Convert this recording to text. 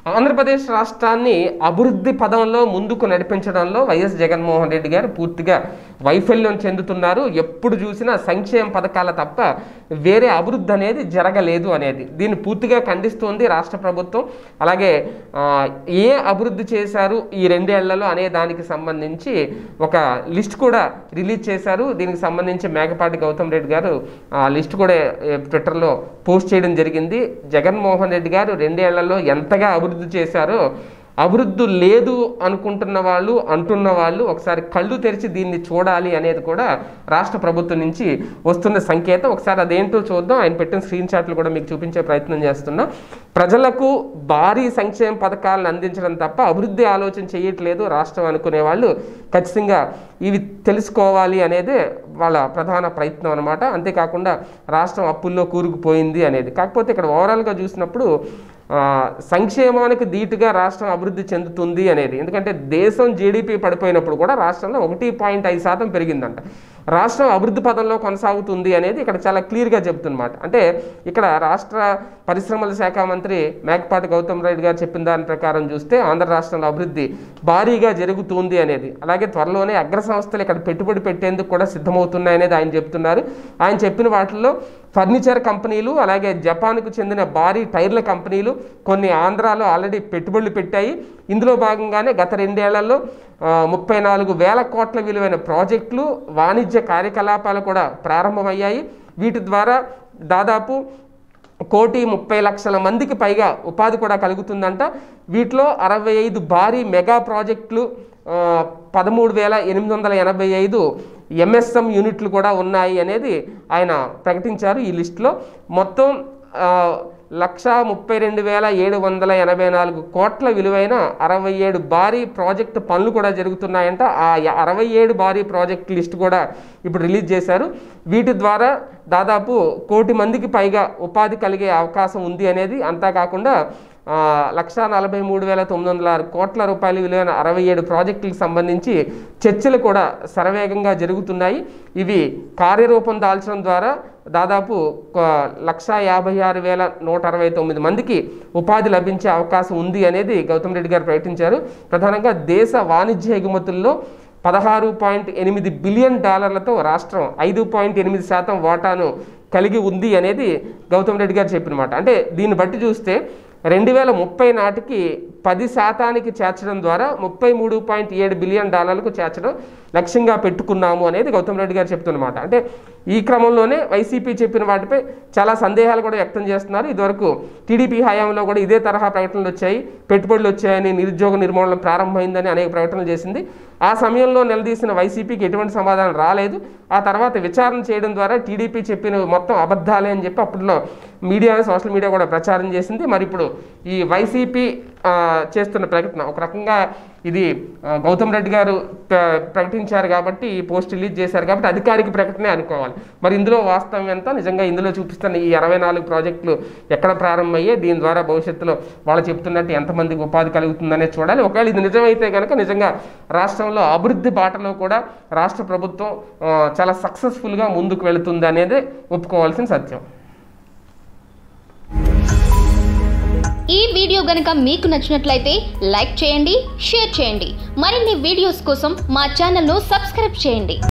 ఆంధ్రప్రదేశ్ రాష్ట్రాన్ని అభివృద్ధి పదంలో ముందుకు నడిపించడంలో వైఎస్ జగన్మోహన్ రెడ్డి గారు పూర్తిగా వైఫల్యం చెందుతున్నారు ఎప్పుడు చూసినా సంక్షేమ పథకాల తప్ప వేరే అభివృద్ధి అనేది జరగలేదు అనేది దీన్ని పూర్తిగా ఖండిస్తోంది రాష్ట్ర ప్రభుత్వం అలాగే ఆ, ఏ అభివృద్ధి చేశారు ఈ రెండేళ్లలో అనే దానికి సంబంధించి ఒక లిస్ట్ కూడా రిలీజ్ చేశారు దీనికి సంబంధించి మేకపాటి గౌతమ్ రెడ్డి గారు ఆ లిస్ట్ కూడా ఏ, ట్విట్టర్లో పోస్ట్ చేయడం జరిగింది జగన్మోహన్ రెడ్డి గారు రెండేళ్లలో ఎంతగా అభివృద్ధి చేశారో అభివృద్ధి లేదు అనుకుంటున్న వాళ్ళు అంటున్న వాళ్ళు ఒకసారి కళ్ళు తెరిచి దీన్ని చూడాలి అనేది కూడా రాష్ట్ర ప్రభుత్వం నుంచి వస్తున్న సంకేతం ఒకసారి అదేంటో చూద్దాం ఆయన పెట్టిన స్క్రీన్ షాట్లు కూడా మీకు చూపించే ప్రయత్నం చేస్తున్నా ప్రజలకు భారీ సంక్షేమ పథకాలను అందించడం తప్ప అభివృద్ధి ఆలోచన చేయట్లేదు రాష్ట్రం అనుకునే వాళ్ళు ఖచ్చితంగా ఇవి తెలుసుకోవాలి అనేదే వాళ్ళ ప్రధాన ప్రయత్నం అనమాట అంతేకాకుండా రాష్ట్రం అప్పుల్లో కూరుకుపోయింది అనేది కాకపోతే ఇక్కడ ఓవరాల్గా చూసినప్పుడు ఆ, సంక్షేమానికి ధీటుగా రాష్ట్రం అభివృద్ధి చెందుతుంది అనేది ఎందుకంటే దేశం జీడిపి పడిపోయినప్పుడు కూడా రాష్ట్రంలో ఒకటి పాయింట్ ఐదు శాతం పెరిగిందంట రాష్ట్రం అభివృద్ధి పదంలో కొనసాగుతుంది అనేది ఇక్కడ చాలా క్లియర్గా చెప్తున్నమాట అంటే ఇక్కడ రాష్ట్ర పరిశ్రమల శాఖ మంత్రి మేకపాటి గౌతమ్ రెడ్డి గారు చెప్పిన దాని ప్రకారం చూస్తే ఆంధ్ర రాష్ట్రంలో అభివృద్ధి భారీగా జరుగుతుంది అనేది అలాగే త్వరలోనే అగ్ర సంస్థలు ఇక్కడ పెట్టుబడి పెట్టేందుకు కూడా సిద్ధమవుతున్నాయనేది ఆయన చెప్తున్నారు ఆయన చెప్పిన వాటిల్లో ఫర్నిచర్ కంపెనీలు అలాగే జపాన్కు చెందిన భారీ టైర్ల కంపెనీలు కొన్ని ఆంధ్రాలో ఆల్రెడీ పెట్టుబడులు పెట్టాయి ఇందులో భాగంగానే గత రెండేళ్లలో ఆ, ముప్పై నాలుగు వేల కోట్ల విలువైన ప్రాజెక్టులు వాణిజ్య కార్యకలాపాలు కూడా ప్రారంభమయ్యాయి వీటి ద్వారా దాదాపు కోటి ముప్పై లక్షల మందికి పైగా ఉపాధి కూడా కలుగుతుందంట వీటిలో అరవై ఐదు భారీ మెగా ప్రాజెక్టులు ఆ, పదమూడు వేల ఎనిమిది వందల ఎనభై ఐదు ఎంఎస్ఎం యూనిట్లు కూడా ఉన్నాయి అనేది ఆయన ప్రకటించారు ఈ లిస్టులో మొత్తం ఆ, లక్ష ముప్పై రెండు వేల ఏడు వందల ఎనభై నాలుగు కోట్ల విలువైన అరవై ఏడు భారీ ప్రాజెక్టు పనులు కూడా జరుగుతున్నాయంట ఆ య- అరవై ఏడు భారీ ప్రాజెక్ట్ లిస్ట్ కూడా ఇప్పుడు రిలీజ్ చేశారు వీటి ద్వారా దాదాపు కోటి మందికి పైగా ఉపాధి కలిగే అవకాశం ఉంది అనేది అంతా కాకుండా ఆ, లక్షా నలభై మూడు వేల తొమ్మిది వందల ఆరు కోట్ల రూపాయల విలువైన అరవై ఏడు ప్రాజెక్టులకు సంబంధించి చర్చలు కూడా శరవేగంగా జరుగుతున్నాయి ఇవి కార్యరూపం దాల్చడం ద్వారా దాదాపు ఒక లక్షా యాభై ఆరు వేల నూట అరవై తొమ్మిది మందికి ఉపాధి లభించే అవకాశం ఉంది అనేది గౌతమ్ రెడ్డి గారు ప్రకటించారు ప్రధానంగా దేశ వాణిజ్య ఎగుమతుల్లో పదహారు పాయింట్ ఎనిమిది బిలియన్ డాలర్లతో రాష్ట్రం ఐదు పాయింట్ ఎనిమిది శాతం వాటాను కలిగి ఉంది అనేది గౌతమ్ రెడ్డి గారు చెప్పిన మాట అంటే దీన్ని బట్టి చూస్తే రెండు వేల ముప్పై నాటికి పది శాతానికి చేర్చడం ద్వారా ముప్పై మూడు పాయింట్ ఏడు బిలియన్ డాలర్లకు చేర్చడం లక్ష్యంగా పెట్టుకున్నాము అనేది గౌతమ్ రెడ్డి గారు చెప్తున్నమాట అంటే ఈ క్రమంలోనే వైసీపీ చెప్పిన వాటిపై చాలా సందేహాలు కూడా వ్యక్తం చేస్తున్నారు ఇదివరకు టీడీపీ హయాంలో కూడా ఇదే తరహా ప్రకటనలు వచ్చాయి పెట్టుబడులు వచ్చాయని నిరుద్యోగ నిర్మూలన ప్రారంభమైందని అనేక ప్రకటనలు చేసింది ఆ సమయంలో నిలదీసిన వైసీపీకి ఎటువంటి సమాధానం రాలేదు ఆ తర్వాత విచారణ చేయడం ద్వారా టీడీపీ చెప్పిన మొత్తం అబద్ధాలే అని చెప్పి అప్పట్లో మీడియా సోషల్ మీడియా కూడా ప్రచారం చేసింది మరి ఇప్పుడు ఈ వైసీపీ ఆ, చేస్తున్న ప్రకటన ఒక రకంగా ఇది ఆ, గౌతమ్ రెడ్డి గారు ప్ర- ప్రకటించారు కాబట్టి ఈ పోస్ట్ రిలీజ్ చేశారు కాబట్టి అధికారిక ప్రకటనే అనుకోవాలి మరి ఇందులో వాస్తవం ఎంత నిజంగా ఇందులో చూపిస్తున్న ఈ అరవై నాలుగు ప్రాజెక్టులు ఎక్కడ ప్రారంభమయ్యాయి దీని ద్వారా భవిష్యత్తులో వాళ్ళు చెప్తున్నట్టు ఎంతమందికి ఉపాధి కలుగుతుందనేది చూడాలి ఒకవేళ ఇది నిజమైతే కనుక నిజంగా రాష్ట్రంలో అభివృద్ధి బాటలో కూడా రాష్ట్ర ప్రభుత్వం ఆ, చాలా సక్సెస్ఫుల్గా ముందుకు వెళుతుంది అనేది ఒప్పుకోవాల్సిన సత్యం ఈ వీడియో గనుక మీకు నచ్చినట్లయితే లైక్ చేయండి షేర్ చేయండి మరిన్ని వీడియోస్ కోసం మా ఛానల్ను సబ్స్క్రైబ్ చేయండి